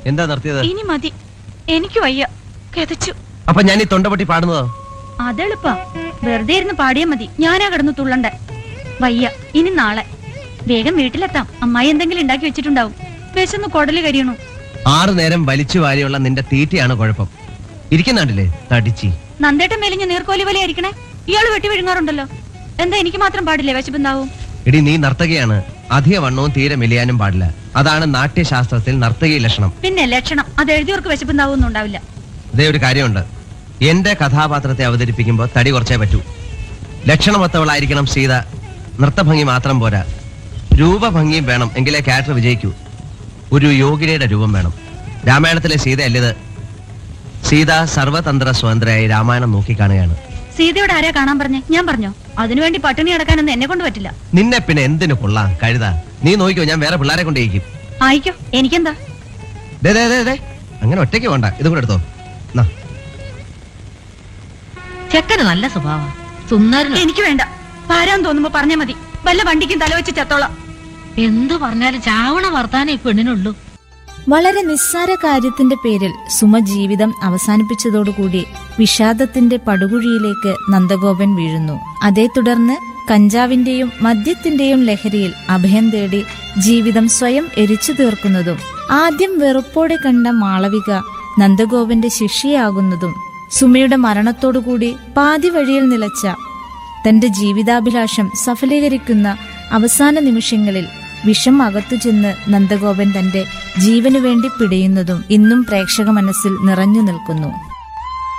എന്താ നിർത്തിയത് ഇനി മതി എനിക്ക് വയ്യ കിതച്ചു അപ്പൊ ഞാൻ ഈ തൊണ്ടപൊട്ടി പാടുന്നതോ അതെളുപ്പാ വെറുതെ ഇരുന്ന് പാടിയാ മതി ഞാനാ കിടന്നു തുള്ളണ്ടേ വയ്യ ഇനി നാളെ വേഗം വീട്ടിലെത്താം അമ്മായി എന്തെങ്കിലും ഉണ്ടാക്കി വെച്ചിട്ടുണ്ടാവും വിശന്ന് കൊടല് കരിയണു ആറു നേരം വലിച്ചു വാരിയുള്ള നിന്റെ തീറ്റയാണ് കുഴപ്പം ഇരിക്കുന്നുണ്ടല്ലേ തടിച്ചി നന്ദേട്ടൻ മേലിഞ്ഞ നീർക്കോലി പോലെ ആയിരിക്കണേ ഇയാള് വെട്ടി വിഴുങ്ങാറുണ്ടല്ലോ എന്താ എനിക്ക് മാത്രം പാടില്ലേ വിശപ്പുണ്ടാവും എടി നീ നർത്തകിയാണ് അധിക വണ്ണവും തീരെ മെലിയാനും പാടില്ല അതാണ് നാട്യശാസ്ത്രത്തിൽ നർത്തകി ലക്ഷണം പിന്നെ ലക്ഷണം അത് എഴുതിയവർക്ക് വിശപ്പുണ്ടാവും ഉണ്ടാവില്ല ഇതേ ഒരു കാര്യമുണ്ട് എന്റെ കഥാപാത്രത്തെ അവതരിപ്പിക്കുമ്പോൾ തടി കുറച്ചേ പറ്റൂ ലക്ഷണമൊത്തവളായിരിക്കണം സീത നൃത്തഭംഗി മാത്രം പോരാ രൂപഭംഗിയും വേണം എങ്കിലേ ക്യാരക്ടർ വിജയിക്കൂ ഒരു യോഗിനിയുടെ രൂപം വേണം രാമായണത്തിലെ സീതയല്ലിത് സീത സർവതന്ത്ര സ്വതന്ത്രയായി രാമായണം നോക്കിക്കാണുകയാണ് സീതയോട് ആരാ കാണാൻ പറഞ്ഞേ ഞാൻ പറഞ്ഞോ അതിനുവേണ്ടി പട്ടിണി കിടക്കാനൊന്നും എന്നെ കൊണ്ട് പറ്റില്ല നിന്നെ പിന്നെ എന്തിനു കൊള്ളാം കഴുതാ നീ നോക്കിക്കോ ഞാൻ വേറെ പിള്ളേരെ കൊണ്ടേക്കും ആയിക്കോ എനിക്കെന്താ ദേ ദേ ദേ ദേ അങ്ങനെ ഒറ്റയ്ക്ക് വേണ്ട ഇതും കൂടെ എടുത്തോ നാ. ചെക്കന് നല്ല സ്വഭാവം സുന്ദരനും എനിക്ക് വേണ്ട പാരാൻ തോന്നുമ്പോ പറഞ്ഞാ മതി വല്ല വണ്ടിക്കും തലവെച്ച് ചത്തോളാം എന്തു പറഞ്ഞാലും ചാവണ വർത്താനം ഈ പെണ്ണിനുള്ളൂ വളരെ നിസ്സാര കാര്യത്തിന്റെ പേരിൽ സുമ ജീവിതം അവസാനിപ്പിച്ചതോടുകൂടി വിഷാദത്തിന്റെ പടുകുഴിയിലേക്ക് നന്ദഗോപൻ വീഴുന്നു അതേ തുടർന്ന് കഞ്ചാവിന്റെയും മദ്യത്തിന്റെയും ലഹരിയിൽ അഭയം തേടി ജീവിതം സ്വയം എരിച്ചു തീർക്കുന്നതും ആദ്യം വെറുപ്പോടെ കണ്ട മാളവിക നന്ദഗോപന്റെ ശിഷ്യയാകുന്നതും സുമയുടെ മരണത്തോടുകൂടി പാതി വഴിയിൽ നിലച്ച തന്റെ ജീവിതാഭിലാഷം സഫലീകരിക്കുന്ന അവസാന നിമിഷങ്ങളിൽ വിഷം അകത്തു ചെന്ന് നന്ദഗോപൻ തന്റെ ജീവനു വേണ്ടി പിടയുന്നതും ഇന്നും പ്രേക്ഷക മനസ്സിൽ നിറഞ്ഞു നിൽക്കുന്നു